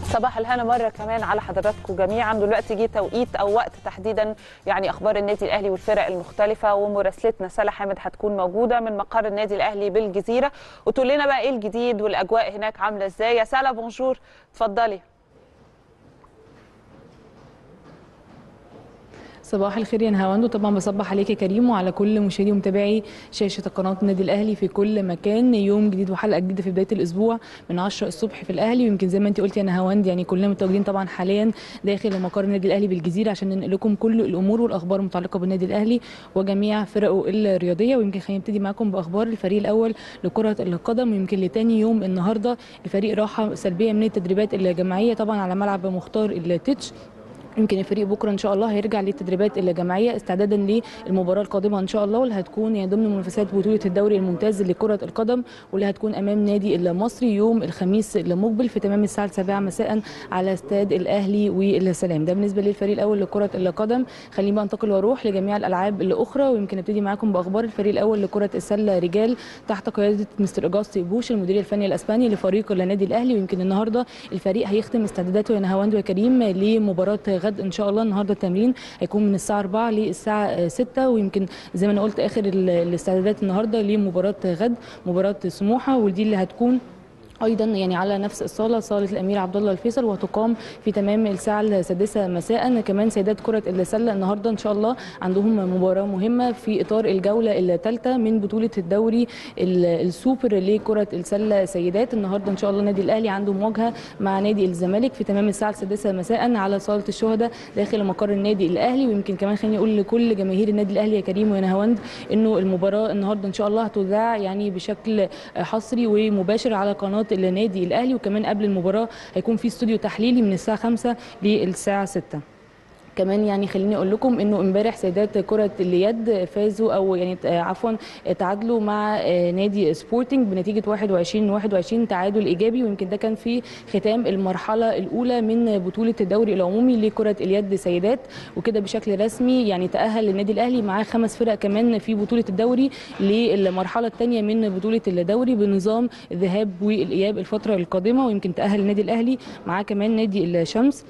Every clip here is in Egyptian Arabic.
صباح الهنا مره كمان على حضراتكم جميعا دلوقتي جه توقيت او وقت تحديدا يعني اخبار النادي الاهلي والفرق المختلفه ومراسلتنا سلا حامد هتكون موجوده من مقر النادي الاهلي بالجزيره وتقول لنا بقى ايه الجديد والاجواء هناك عامله ازاي يا سلا بونجور اتفضلي صباح الخير يا نهاوند وطبعا بصبح عليك يا كريم وعلى كل مشاهدي ومتابعي شاشه قناه النادي الاهلي في كل مكان يوم جديد وحلقه جديده في بدايه الاسبوع من 10 الصبح في الاهلي ويمكن زي ما انت قلتي يا نهاوند يعني كلنا متواجدين طبعا حاليا داخل مقر النادي الاهلي بالجزيره عشان ننقل لكم كل الامور والاخبار المتعلقه بالنادي الاهلي وجميع فرقه الرياضيه ويمكن خلينا نبتدي معاكم باخبار الفريق الاول لكره القدم ويمكن لتاني يوم النهارده الفريق راحه سلبيه من التدريبات الجماعيه طبعا على ملعب مختار التتش يمكن الفريق بكره ان شاء الله هيرجع للتدريبات الجماعيه استعدادا للمباراه القادمه ان شاء الله واللي هتكون يعني ضمن منافسات بطوله الدوري الممتاز لكره القدم واللي هتكون امام نادي المصري يوم الخميس المقبل في تمام الساعه 7 مساء على استاد الاهلي والسلام ده بالنسبه للفريق الاول لكره القدم خليني بقى انتقل واروح لجميع الالعاب الاخرى ويمكن ابتدي معاكم باخبار الفريق الاول لكره السله رجال تحت قياده مستر اجاستي بوش المدير الفني الاسباني لفريق النادي الاهلي ويمكن النهارده الفريق هيختم استعداداته يا نهاوند وكريم لمباراه غد ان شاء الله النهارده التمرين هيكون من الساعه 4 للساعه 6 ويمكن زي ما انا قلت اخر الاستعدادات النهارده لمباراه غد مباراه سموحه ودي اللي هتكون ايضا يعني على نفس الصاله صاله الامير عبد الله الفيصل وهتقام في تمام الساعه السادسه مساء كمان سيدات كره السله النهارده ان شاء الله عندهم مباراه مهمه في اطار الجوله الثالثه من بطوله الدوري السوبر لكره السله سيدات النهارده ان شاء الله النادي الاهلي عنده مواجهه مع نادي الزمالك في تمام الساعه السادسه مساء على صاله الشهداء داخل مقر النادي الاهلي ويمكن كمان خليني اقول لكل جماهير النادي الاهلي يا كريم ونهاوند انه المباراه النهارده ان شاء الله هتذاع يعني بشكل حصري ومباشر على قناه النادي الاهلي وكمان قبل المباراه هيكون في استوديو تحليلي من الساعه 5 للساعه 6 كمان يعني خليني اقول لكم انه امبارح سيدات كره اليد فازوا او يعني عفوا تعادلوا مع نادي سبورتنج بنتيجه 21 21 تعادل ايجابي ويمكن ده كان في ختام المرحله الاولى من بطوله الدوري العمومي لكره اليد سيدات وكده بشكل رسمي يعني تاهل النادي الاهلي معاه خمس فرق كمان في بطوله الدوري للمرحله الثانيه من بطوله الدوري بنظام الذهاب والاياب الفتره القادمه ويمكن تاهل النادي الاهلي معاه كمان نادي الشمس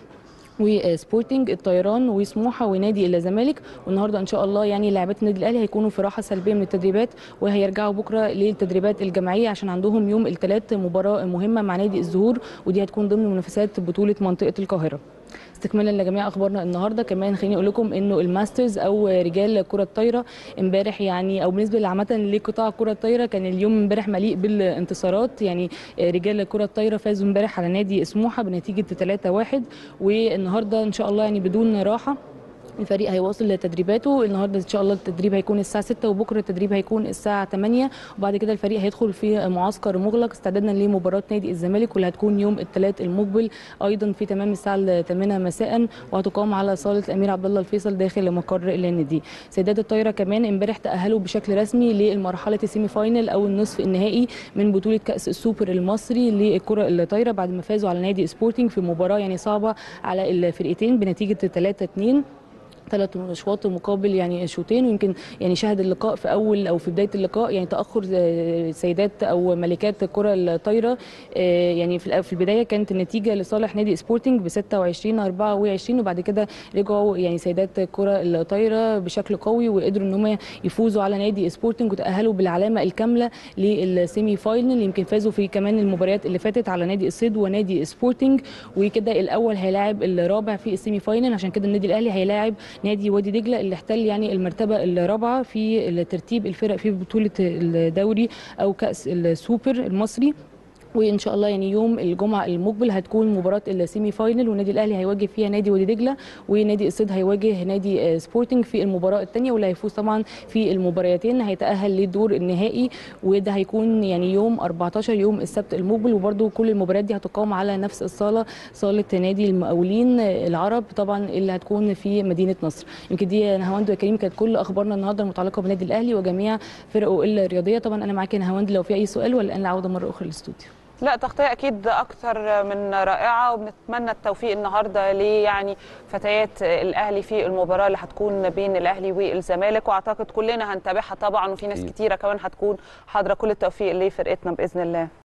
وسبورتنج الطيران وسموحه ونادي الزمالك والنهارده ان شاء الله يعني لاعبات النادي الاهلي هيكونوا في راحه سلبيه من التدريبات وهيرجعوا بكره للتدريبات الجماعيه عشان عندهم يوم الثلاث مباراه مهمه مع نادي الزهور ودي هتكون ضمن منافسات بطوله منطقه القاهره استكمالا لجميع اخبارنا النهارده كمان خليني اقول لكم انه الماسترز او رجال كره الطايره امبارح يعني او بالنسبه عامه لقطاع كره الطايره كان اليوم امبارح مليء بالانتصارات يعني رجال كره الطايره فازوا امبارح على نادي سموحه بنتيجه 3-1 والنهارده ان شاء الله يعني بدون راحه الفريق هيواصل تدريباته النهارده ان شاء الله التدريب هيكون الساعه 6 وبكره التدريب هيكون الساعه 8 وبعد كده الفريق هيدخل في معسكر مغلق استعدادا لمباراه نادي الزمالك واللي هتكون يوم الثلاث المقبل ايضا في تمام الساعه 8 مساء وهتقام على صاله الامير عبد الله الفيصل داخل مقر النادي سيدات الطايره كمان امبارح تاهلوا بشكل رسمي للمرحله السيمي فاينل او النصف النهائي من بطوله كاس السوبر المصري للكره الطايره بعد ما فازوا على نادي سبورتنج في مباراه يعني صعبه على الفرقتين بنتيجه 3 2 ثلاث اشواط مقابل يعني شوطين ويمكن يعني شهد اللقاء في اول او في بدايه اللقاء يعني تاخر سيدات او ملكات الكره الطايره يعني في البدايه كانت النتيجه لصالح نادي سبورتنج ب 26 24 وبعد كده رجعوا يعني سيدات الكره الطايره بشكل قوي وقدروا ان هم يفوزوا على نادي سبورتنج وتاهلوا بالعلامه الكامله للسيمي فاينل يمكن فازوا في كمان المباريات اللي فاتت على نادي الصيد ونادي سبورتنج وكده الاول هيلاعب الرابع في السيمي فاينل عشان كده النادي الاهلي هيلاعب نادي وادي دجله اللي احتل يعني المرتبه الرابعه في ترتيب الفرق في بطوله الدوري او كاس السوبر المصري وان شاء الله يعني يوم الجمعه المقبل هتكون مباراه السيمي فاينل والنادي الاهلي هيواجه فيها نادي وادي دجله ونادي الصيد هيواجه نادي سبورتنج في المباراه الثانيه واللي هيفوز طبعا في المباراتين هيتاهل للدور النهائي وده هيكون يعني يوم 14 يوم السبت المقبل وبرده كل المباريات دي هتقام على نفس الصاله صاله نادي المقاولين العرب طبعا اللي هتكون في مدينه نصر يمكن دي نهاوند وكريم كانت كل اخبارنا النهارده المتعلقه بالنادي الاهلي وجميع فرقه الرياضيه طبعا انا معاك يا نهاوند لو في اي سؤال ولا الان العوده مره اخرى للاستوديو لا تغطيه اكيد اكثر من رائعه وبنتمنى التوفيق النهارده ليه يعني فتيات الاهلي في المباراه اللي هتكون بين الاهلي والزمالك واعتقد كلنا هنتابعها طبعا وفي ناس كتيره كمان هتكون حاضره كل التوفيق لفرقتنا باذن الله